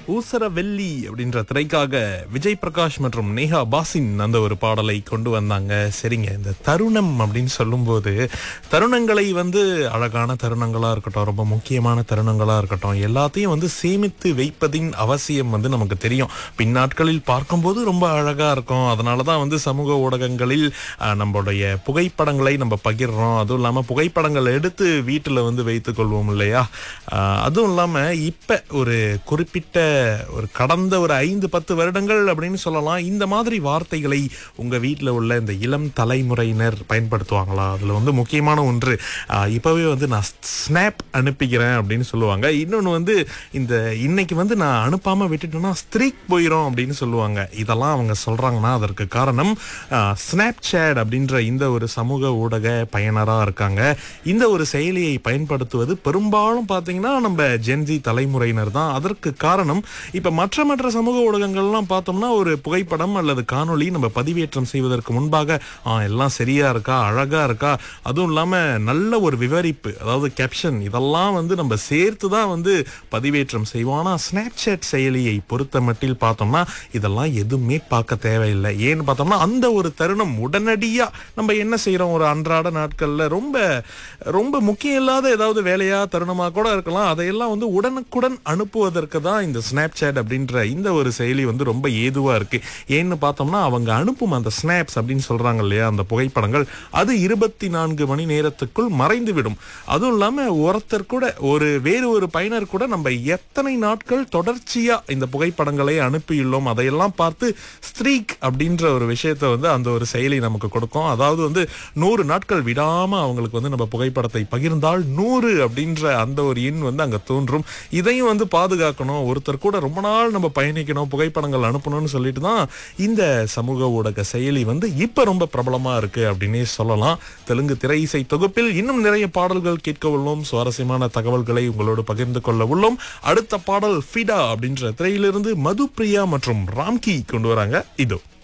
ஊசர வெள்ளி அப்படின்ற திரைக்காக விஜய் பிரகாஷ் மற்றும் நேஹா பாசின் அந்த ஒரு பாடலை கொண்டு வந்தாங்க சரிங்க இந்த தருணம் அப்படின்னு சொல்லும்போது தருணங்களை வந்து அழகான தருணங்களா இருக்கட்டும் ரொம்ப முக்கியமான தருணங்களா இருக்கட்டும் எல்லாத்தையும் வந்து சேமித்து வைப்பதின் அவசியம் வந்து நமக்கு தெரியும் பின்னாட்களில் பார்க்கும்போது ரொம்ப அழகா இருக்கும் அதனால தான் வந்து சமூக ஊடகங்களில் அஹ், நம்மளுடைய புகைப்படங்களை நம்ம பகிர்றோம் அதுவும் இல்லாமல் புகைப்படங்கள் எடுத்து வீட்டில் வந்து வைத்துக் கொள்வோம் இல்லையா அஹ், அதுவும் இல்லாமல் இப்போ ஒரு குறிப்பிட்ட ஒரு கடந்த ஒரு ஐந்து பத்து வருடங்கள் அப்படின்னு சொல்லலாம் இந்த மாதிரி வார்த்தைகளை உங்கள் வீட்டில் உள்ள இந்த இளம் தலைமுறையினர் பயன்படுத்துவாங்களா அதில் வந்து முக்கியமான ஒன்று அஹ், இப்போவே வந்து நான் ஸ்னாப் அனுப்பிக்கிறேன் அப்படின்னு சொல்லுவாங்க இன்னொன்று வந்து இந்த இன்னைக்கு வந்து நான் அனுப்பாமல் விட்டுட்டேன்னா ஸ்த்ரீக் போயிடும் அப்படின்னு சொல்லுவாங்க இதெல்லாம் அவங்க சொல்கிறாங்கன்னா அதற்கு காரணம் ஸ்னாப் சேட் அப்படின்ற இந்த ஒரு சமூக ஊடக பயனராக இருக்காங்க இந்த ஒரு செயலியை பயன்படுத்துவது பெரும்பாலும் பார்த்தீங்கன்னா நம்ம ஜென்ஜி தலைமுறையினர் தான் அதற்கு காரணம் இப்போ மற்ற மற்ற சமூக ஊடகங்கள்லாம் பார்த்தோம்னா ஒரு புகைப்படம் அல்லது காணொளி நம்ம பதிவேற்றம் செய்வதற்கு முன்பாக ஆ எல்லாம் சரியா இருக்கா அழகா இருக்கா அதுவும் இல்லாமல் நல்ல ஒரு விவரிப்பு அதாவது கேப்ஷன் இதெல்லாம் வந்து நம்ம சேர்த்து தான் வந்து பதிவேற்றம் செய்வோம் ஆனால் ஸ்னாப்சாட் செயலியை பொறுத்த மட்டில் பார்த்தோம்னா இதெல்லாம் எதுவுமே பார்க்க தேவையில்லை ஏன்னு பார்த்தோம்னா அந்த ஒரு தருணம் உடனடியாக நம்ம என்ன செய்கிறோம் ஒரு அன்றாட நாட்களில் ரொம்ப ரொம்ப முக்கியம் இல்லாத ஏதாவது வேலையா தருணமாக கூட இருக்கலாம் அதையெல்லாம் வந்து உடனுக்குடன் அனுப்புவதற்கு தான் இந்த ஸ்னாப்சாட் அப்படின்ற இந்த ஒரு செயலி வந்து ரொம்ப ஏதுவாக இருக்கு ஏன்னு பார்த்தோம்னா அவங்க அனுப்பும் அந்த ஸ்னாப்ஸ் அப்படின்னு சொல்றாங்க இல்லையா அந்த புகைப்படங்கள் அது இருபத்தி நான்கு மணி நேரத்துக்குள் மறைந்து விடும் அதுவும் இல்லாமல் ஒருத்தர் கூட ஒரு வேறு ஒரு பயனர் கூட நம்ம எத்தனை நாட்கள் தொடர்ச்சியா இந்த புகைப்படங்களை அனுப்பியுள்ளோம் அதையெல்லாம் பார்த்து ஸ்ட்ரீக் அப்படின்ற ஒரு விஷயத்தை வந்து அந்த ஒரு செயலி நமக்கு கொடுக்கும் அதாவது வந்து நூறு நாட்கள் விடாம அவங்களுக்கு வந்து நம்ம புகைப்படத்தை பகிர்ந்தால் நூறு அப்படின்ற அந்த ஒரு எண் வந்து அங்க தோன்றும் இதையும் வந்து பாதுகாக்கணும் ஒருத்தர் கூட ரொம்ப நாள் நம்ம பயணிக்கணும் புகைப்படங்கள் அனுப்பணும்னு சொல்லிட்டு தான் இந்த சமூக ஊடக செயலி வந்து இப்ப ரொம்ப பிரபலமா இருக்கு அப்படின்னே சொல்லலாம் தெலுங்கு திரை இசை தொகுப்பில் இன்னும் நிறைய பாடல்கள் கேட்க உள்ளோம் சுவாரஸ்யமான தகவல்களை உங்களோடு பகிர்ந்து கொள்ள உள்ளோம் அடுத்த பாடல் ஃபிடா அப்படின்ற திரையிலிருந்து மது பிரியா மற்றும் ராம்கி கொண்டு வராங்க இதோ